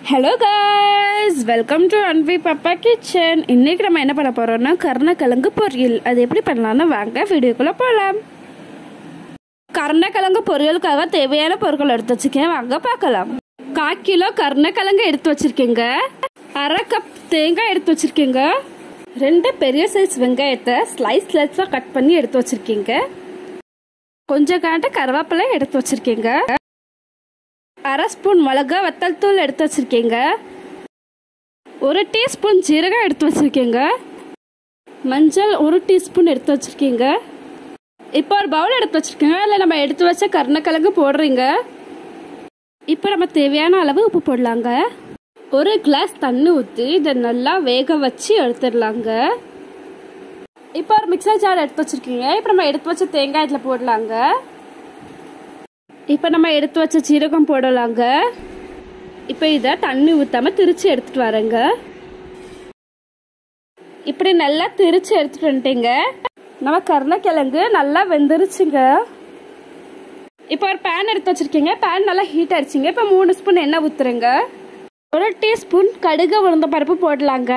hello guys welcome to Anvi Paapa kitchen இன்னைக்கு நம்ம என்ன பண்ண போறோம்னா கருணக்கிழங்கு பொரியல் அது எப்படி பண்ணலாம்னு வாங்க வீடியோக்குள்ள போகலாம் கருணக்கிழங்கு பொரியலுக்காக தேவையான பொருட்கள் எடுத்து வச்சிருக்கேன் வாங்க பார்க்கலாம் கால் கிலோ கருணக்கிழங்கு எடுத்து வச்சிருக்கீங்க அரை கப் தேங்காய் எடுத்து வச்சிருக்கீங்க ரெண்டு பெரிய சைஸ் வெங்காயத்தை ஸ்லைஸ் ஸ்லைஸாக கட் பண்ணி எடுத்து வச்சிருக்கீங்க கொஞ்சம் காண்ட கருவேப்பிலை எடுத்து வச்சிருக்கீங்க அரை ஸ்பூன் மிளகா வத்தல் தூள் எடுத்து வச்சிருக்கீங்க ஒரு டீஸ்பூன் ஜீரகம் எடுத்து வச்சிருக்கீங்க மஞ்சள் ஒரு டீஸ்பூன் எடுத்து வச்சிருக்கீங்க இப்போ ஒரு பவுல் எடுத்து வச்சிருக்கீங்க அதில் நம்ம எடுத்து வச்ச கருணக்கிழங்கு போடுறீங்க இப்போ நம்ம தேவையான அளவு உப்பு போடலாங்க ஒரு கிளாஸ் தண்ணி ஊற்றி இதை நல்லா வேக வச்சு எடுத்துடலாங்க இப்போ ஒரு மிக்சர் ஜார் எடுத்து வச்சிருக்கீங்க இப்போ நம்ம எடுத்து வச்ச தேங்காய் இதில் போடலாங்க இப்போ நம்ம எடுத்து வச்ச சீரகம் போடலாங்க இப்போ இதை தண்ணி ஊற்றாம திரிச்சு எடுத்துட்டு வரேங்க இப்படி நல்லா திரிச்சு எடுத்துட்டு வந்துட்டீங்க நம்ம கருணக்கிழங்கு நல்லா வெந்துருச்சுங்க இப்போ ஒரு பேன் எடுத்து வச்சிருக்கீங்க பேன் நல்லா ஹீட் ஆயிடுச்சுங்க இப்போ மூணு ஸ்பூன் எண்ணெய் ஊற்றுறேங்க ஒரு டீஸ்பூன் கடுகு உளுந்த பருப்பு போடலாங்க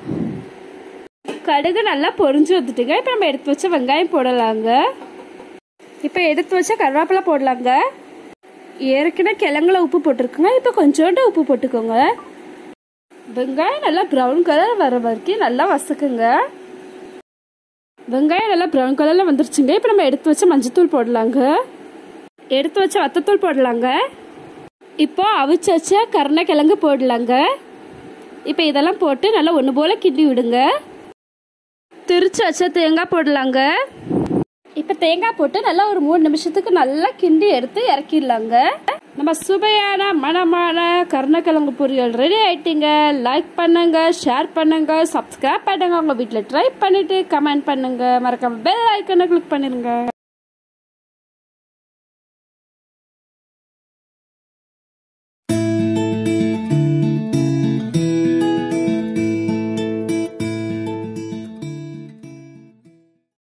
கடுகு நல்லா பொரிஞ்சு வந்துட்டுங்க இப்போ நம்ம எடுத்து வச்ச வெங்காயம் போடலாங்க இப்போ எடுத்து வச்ச கருவேப்பிலை போடலாங்க ஏற்கனவே கிழங்குல உப்பு போட்டிருக்குங்க இப்போ கொஞ்சோண்டு உப்பு போட்டுக்கோங்க வெங்காயம் நல்லா ப்ரௌன் கலர் வர வரைக்கும் நல்லா வசக்குங்க வெங்காயம் நல்லா ப்ரௌன் கலரில் வந்துருச்சுங்க இப்போ நம்ம எடுத்து வச்ச மஞ்சத்தூள் போடலாங்க எடுத்து வச்ச வத்தத்தூள் போடலாங்க இப்போ அவிச்சு வச்ச கருணக்கிழங்கு போடலாங்க இப்போ இதெல்லாம் போட்டு நல்லா ஒன்று போல் கிண்டி விடுங்க திரிச்சு வச்ச தேங்காய் போடலாங்க இப்போ தேங்காய் போட்டு நல்லா ஒரு மூணு நிமிஷத்துக்கு நல்லா கிண்டி எடுத்து இறக்கிடலாங்க நம்ம சுவையான மனமான கருணக்கிழங்கு பொரியல் ரெடி ஆயிட்டீங்க லைக் பண்ணுங்க ஷேர் பண்ணுங்க சப்ஸ்கிரைப் பண்ணுங்க உங்க வீட்டில் ட்ரை பண்ணிட்டு கமெண்ட் பண்ணுங்க மறக்காம பெல் ஐக்கனை கிளிக் பண்ணிருங்க